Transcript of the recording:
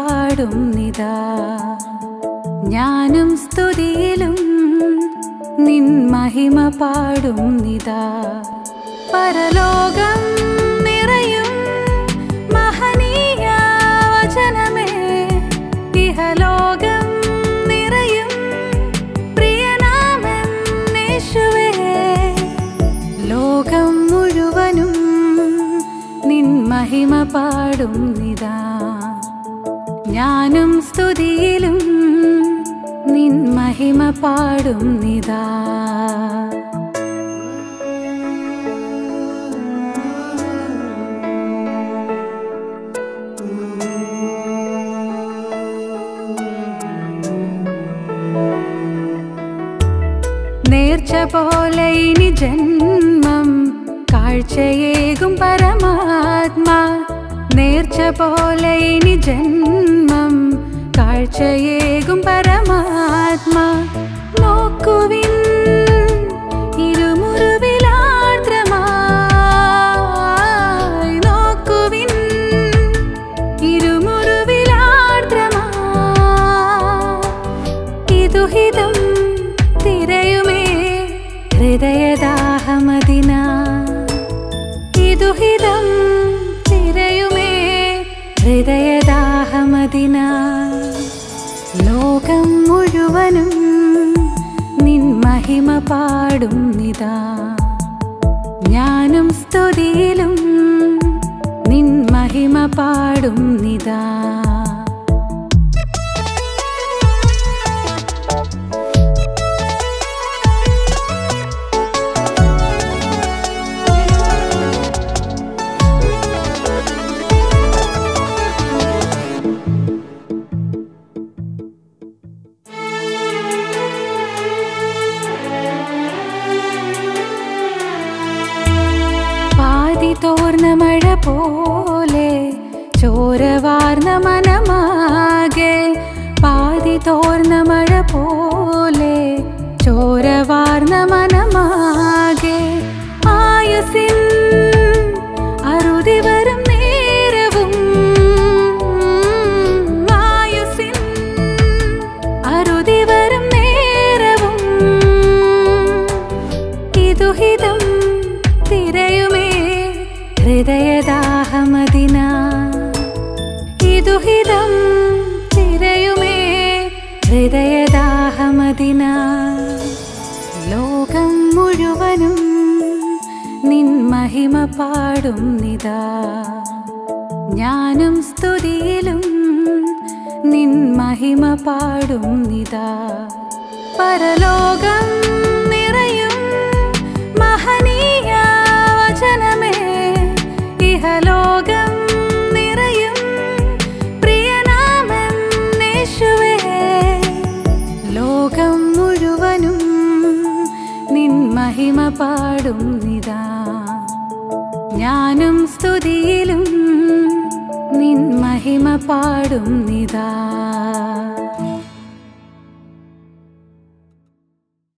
പാടും നിതാ ഞാനും സ്തുതിയിലും നിൻ മഹിമ പാടും നിതാ പരലോകം നിറയും മഹനീയ വചനമേ ഇഹലോകം നിറയും പ്രിയനാമൻ യേശുവേ ലോകം മുഴുവനും നിൻ മഹിമ പാടും നിതാ ഞാനും സ്തുതിയിലും നിൻ മഹിമ പാടും നിതാ നേർച്ച പോലെ ഇനി ജന്മം കാഴ്ചയേകും പരമാത്മാ നേർച്ച പോലെ ഇനി ജന്മം കാഴ്ചയേകും പരമാത്മാ നോക്കുവിൻ ഇരുമുറിവിലാർദ്രമായി നോക്കുവിൻ ഇരുമുറിവിലാർദ്രമായി ഇതുഹിതം തിരയുമേ ഹൃദയദാഹമതിന ഇതുഹിതം തിരയുമേ ഹൃദയദാഹമതിന ലോകം മുഴുവനും നിൻ മഹിമ പാടും നിതാ ഞാനും സ്തുതിയിലും നിൻ മഹിമ പാടും നിതാ പാതി തോർന്ന മഴ പോലെ ചോരവാർന്ന മനമാകെ പാതി തോർന്ന മഴ പോലെ ചോരവാർന്ന മനമാകെ ആയുസിൻ അറുതി വരും നേരവും ആയുസിൻ അറുതി വരും നേരവും ഇതുഹിതം തിരയുമേ ഹൃദയദാഹമതിന ഇതുഹിതം തിരയുമേ ഹൃദയദാഹമതിന ലോകം മുഴുവനും നിൻ മഹിമ പാടും നിതാ ഞാനും സ്തുതിയിലും നിൻ മഹിമ പാടും നിതാ പരലോകം നിറയും മഹനീയ വചനമേ ഇഹലോകം നിറയും പ്രിയനാമൻ യേശുവേ ലോകം മുഴുവനും നിൻ മഹിമ പാടും നിതാ ഞാനും സ്തുതിയിലും നിൻ മഹിമ പാടും നിതാ